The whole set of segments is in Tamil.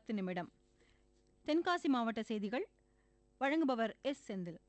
பத்து நிமிடம் தென்காசி மாவட்ட செய்திகள் வழங்குபவர் எஸ் செந்தில்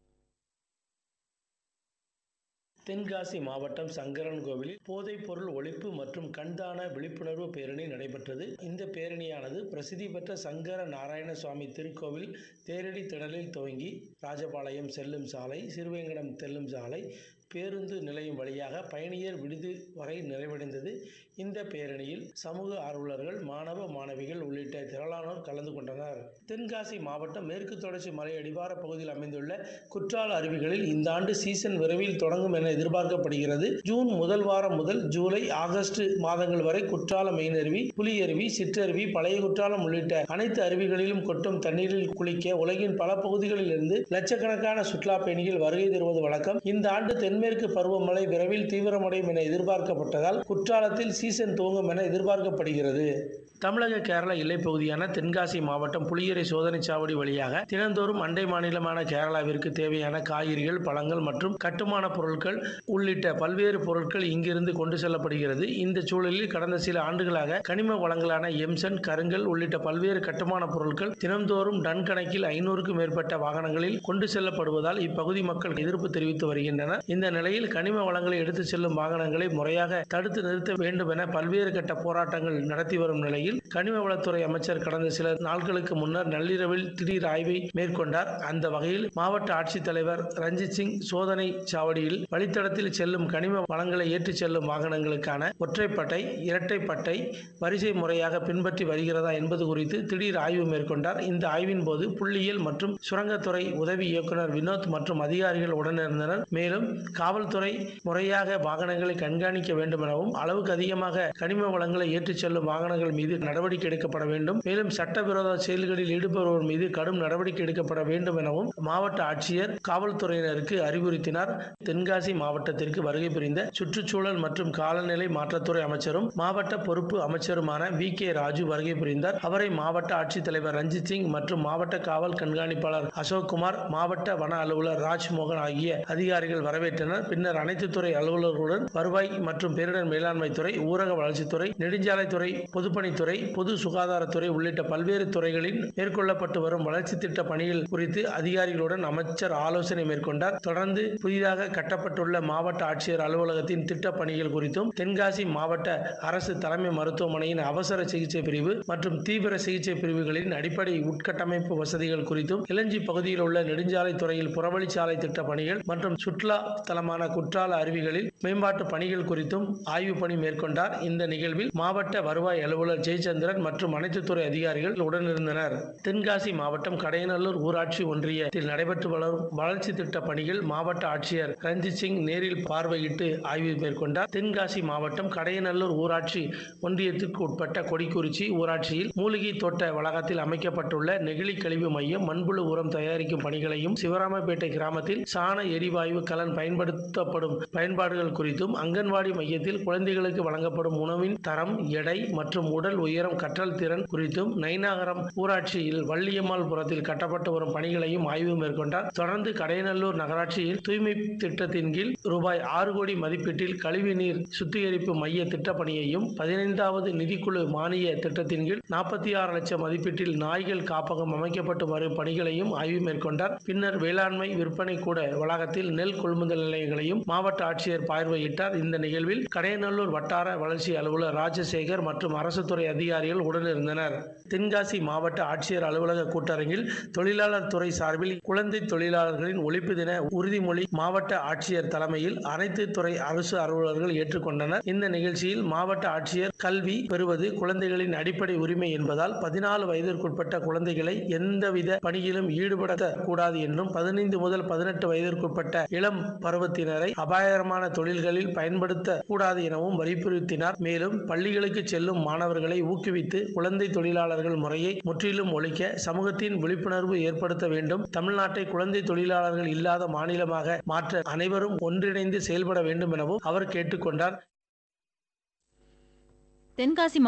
தென்காசி மாவட்டம் சங்கரன் கோவிலில் போதைப் பொருள் ஒழிப்பு மற்றும் கண்தான விழிப்புணர்வு பேரணி நடைபெற்றது இந்த பேரணியானது பிரசித்தி பெற்ற சங்கர நாராயண சுவாமி திருக்கோவில் தேரடி திடலில் துவங்கி ராஜபாளையம் செல்லும் சாலை சிறுவேங்கடம் செல்லும் சாலை பேருந்து நிலையம் வழியாக பயணியர் விடுதி வரை நிறைவடைந்தது இந்த பேரணியில் சமூக ஆர்வலர்கள் மாணவ மாணவிகள் உள்ளிட்ட திரளானோர் கலந்து கொண்டனர் தென்காசி மாவட்டம் மேற்கு தொடர்ச்சி மலை அடிவார பகுதியில் அமைந்துள்ள குற்றால அருவிகளில் இந்த ஆண்டு சீசன் விரைவில் தொடங்கும் என எதிர்பார்க்கப்படுகிறது ஜூன் முதல் வாரம் முதல் ஜூலை ஆகஸ்ட் மாதங்கள் வரை குற்றால மெயினருவி புலியருவி சிற்றருவி பழைய குற்றாலம் உள்ளிட்ட அனைத்து அருவிகளிலும் கொட்டும் தண்ணீரில் குளிக்க உலகின் பல பகுதிகளில் இருந்து லட்சக்கணக்கான சுற்றுலா பயணிகள் வருகை தருவது வழக்கம் இந்த ஆண்டு தென்மேற்கு பருவமழை விரைவில் தீவிரமடையும் என எதிர்பார்க்கப்பட்டதால் குற்றாலத்தில் சீசன் துவங்கும் என எதிர்பார்க்கப்படுகிறது தமிழக கேரள எல்லைப் பகுதியான தென்காசி மாவட்டம் புளியரை சோதனைச் சாவடி வழியாக தினந்தோறும் அண்டை மாநிலமான கேரளாவிற்கு தேவையான காய்கறிகள் பழங்கள் மற்றும் கட்டுமான பொருட்கள் உள்ளிட்ட பல்வேறு பொருட்கள் இங்கிருந்து கொண்டு செல்லப்படுகிறது இந்த சூழலில் கடந்த சில ஆண்டுகளாக கனிம வளங்களான எம்சன் கருங்கல் உள்ளிட்ட பல்வேறு கட்டுமான பொருட்கள் தினந்தோறும் டன் கணக்கில் ஐநூறுக்கும் மேற்பட்ட வாகனங்களில் கொண்டு செல்லப்படுவதால் இப்பகுதி மக்கள் எதிர்ப்பு தெரிவித்து வருகின்றனர் இந்த நிலையில் கனிம வளங்களை எடுத்துச் செல்லும் வாகனங்களை முறையாக தடுத்து நிறுத்த வேண்டும் என பல்வேறு கட்ட போராட்டங்கள் நடத்தி வரும் நிலையில் கனிம வளத்துறை அமைச்சர் கடந்த சில நாட்களுக்கு முன்னர் நள்ளிரவில் திடீர் ஆய்வை மேற்கொண்டார் அந்த வகையில் மாவட்ட ஆட்சித்தலைவர் ரஞ்சித் சிங் சோதனை சாவடியில் வழித்தடத்தில் செல்லும் கனிம வளங்களை ஏற்றிச் செல்லும் வாகனங்களுக்கான ஒற்றைப்பட்டை இரட்டைப்பட்டை வரிசை முறையாக பின்பற்றி வருகிறதா என்பது குறித்து திடீர் ஆய்வு மேற்கொண்டார் இந்த ஆய்வின் போது புள்ளியியல் மற்றும் சுரங்கத்துறை உதவி இயக்குனர் வினோத் மற்றும் அதிகாரிகள் உடனிருந்தனர் மேலும் காவல்துறை முறையாக வாகனங்களை கண்காணிக்க வேண்டும் எனவும் அளவுக்கு அதிகமாக கனிம வளங்களை ஏற்றிச் செல்லும் வாகனங்கள் மீது நடவடிக்கை எடுக்கப்பட வேண்டும் மேலும் சட்டவிரோத செயல்களில் ஈடுபடுவோர் மீது கடும் நடவடிக்கை எடுக்கப்பட வேண்டும் எனவும் மாவட்ட ஆட்சியர் காவல்துறையினருக்கு அறிவுறுத்தினார் தென்காசி மாவட்டத்திற்கு வருகை புரிந்த சுற்றுச்சூழல் மற்றும் காலநிலை மாற்றத்துறை அமைச்சரும் மாவட்ட பொறுப்பு அமைச்சருமான வி கே ராஜு வருகை புரிந்தார் அவரை மாவட்ட ஆட்சித்தலைவர் ரஞ்சித் சிங் மற்றும் மாவட்ட காவல் கண்காணிப்பாளர் அசோக்குமார் மாவட்ட வன அலுவலர் ராஜ்மோகன் ஆகிய அதிகாரிகள் வரவேற்றனர் பின்னர் அனைத்து துறை அலுவலர்களுடன் வருவாய் மற்றும் பேரிடர் மேலாண்மை துறை ஊரக வளர்ச்சித்துறை நெடுஞ்சாலைத்துறை பொதுப்பணித்துறை பொது சுகாதாரத்துறை உள்ளிட்ட பல்வேறு துறைகளில் மேற்கொள்ளப்பட்டு வரும் வளர்ச்சி திட்ட பணிகள் குறித்து அதிகாரிகளுடன் அமைச்சர் ஆலோசனை மேற்கொண்டார் தொடர்ந்து புதிதாக கட்டப்பட்டுள்ள மாவட்ட ஆட்சியர் அலுவலகத்தின் திட்ட பணிகள் குறித்தும் தென்காசி மாவட்ட அரசு தலைமை மருத்துவமனையின் அவசர சிகிச்சை பிரிவு மற்றும் தீவிர சிகிச்சை பிரிவுகளின் அடிப்படை உட்கட்டமைப்பு வசதிகள் குறித்தும் இளஞ்சி பகுதியில் உள்ள நெடுஞ்சாலை துறையில் புறவழிச்சாலை திட்ட பணிகள் மற்றும் சுற்றுலா தலமான குற்றால அருவிகளில் மேம்பாட்டு பணிகள் குறித்தும் ஆய்வு பணி மேற்கொண்டார் இந்த நிகழ்வில் மாவட்ட வருவாய் அலுவலர் ஜெயச்சந்திரன் மற்றும் அனைத்து துறை அதிகாரிகள் உடனிருந்தனர் தென்காசி மாவட்டம் கடையநல்லூர் ஊராட்சி ஒன்றியத்தில் நடைபெற்று வளரும் வளர்ச்சி திட்ட பணிகள் மாவட்ட ஆட்சியர் ரஞ்சித் சிங் நேரில் பார்வையிட்டு ஆய்வு மேற்கொண்டார் தென்காசி மாவட்டம் கடையநல்லூர் ஊராட்சி ஒன்றியத்திற்கு உட்பட்ட கொடிக்குறிச்சி ஊராட்சியில் மூலிகை தோட்ட வளாகத்தில் அமைக்கப்பட்டுள்ள நெகிழி கழிவு மையம் மண்புழு உரம் தயாரிக்கும் பணிகளையும் சிவராமப்பேட்டை கிராமத்தில் சாண எரிவாயு கலன் பயன்படுத்தப்படும் பயன்பாடுகள் குறித்தும் அங்கன்வாடி மையத்தில் குழந்தைகளுக்கு வழங்கப்படும் உணவின் தரம் எடை மற்றும் உடல் உயரம் கற்றல் திறன் குறித்தும் நைனாகரம் ஊராட்சியில் வள்ளியம்மாள் புறத்தில் கட்டப்பட்டு வரும் பணிகளையும் ஆய்வு மேற்கொண்டார் தொடர்ந்து கடையநல்லூர் நகராட்சியில் தூய்மை திட்டத்தின் கீழ் ரூபாய் ஆறு கோடி மதிப்பீட்டில் கழிவுநீர் சுத்திகரிப்பு மைய திட்ட பணியையும் பதினைந்தாவது நிதிக்குழு மானிய திட்டத்தின் கீழ் நாற்பத்தி ஆறு லட்சம் மதிப்பீட்டில் நாய்கள் காப்பகம் அமைக்கப்பட்டு வரும் பணிகளையும் ஆய்வு மேற்கொண்டார் பின்னர் வேளாண்மை விற்பனை கூட வளாகத்தில் நெல் கொள்முதல் நிலையங்களையும் மாவட்ட ஆட்சியர் பார்வையிட்டார் இந்த நிகழ்வில் கடையநல்லூர் வட்டார வளர்ச்சி அலுவலர் ராஜசேகர் மற்றும் அரசு துறை அதிகாரிகள் உடனிருந்தனர் தென்காசி மாவட்ட ஆட்சியர் அலுவலக கூட்டரங்கில் தொழிலாளர் துறை சார்பில் குழந்தை தொழிலாளர்களின் ஒழிப்பு தின உறுதிமொழி மாவட்ட ஆட்சியர் தலைமையில் அனைத்து துறை அரசு அலுவலர்கள் ஏற்றுக்கொண்டனர் இந்த நிகழ்ச்சியில் மாவட்ட ஆட்சியர் கல்வி பெறுவது குழந்தைகளின் அடிப்படை உரிமை என்பதால் பதினாலு வயதிற்குட்பட்ட குழந்தைகளை எந்தவித பணியிலும் ஈடுபடுத்தக் கூடாது என்றும் பதினைந்து முதல் பதினெட்டு வயதிற்குட்பட்ட இளம் பருவத்தினரை அபாயகரமான தொழில்களில் பயன்படுத்த கூடாது எனவும் வலியுறுத்தினார் மேலும் பள்ளிகளுக்கு செல்லும் மாணவர்களை ஊக்குவித்து குழந்தை தொழிலாளர்கள் முறையை முற்றிலும் ஒழிக்க சமூகத்தின் விழிப்புணர்வு ஏற்படுத்த வேண்டும் தமிழ்நாட்டை குழந்தை தொழிலாளர்கள் இல்லாத மாநிலமாக மாற்ற அனைவரும் ஒன்றிணைந்து செயல்பட வேண்டும் எனவும் அவர் கேட்டுக்கொண்டார் தென்காசி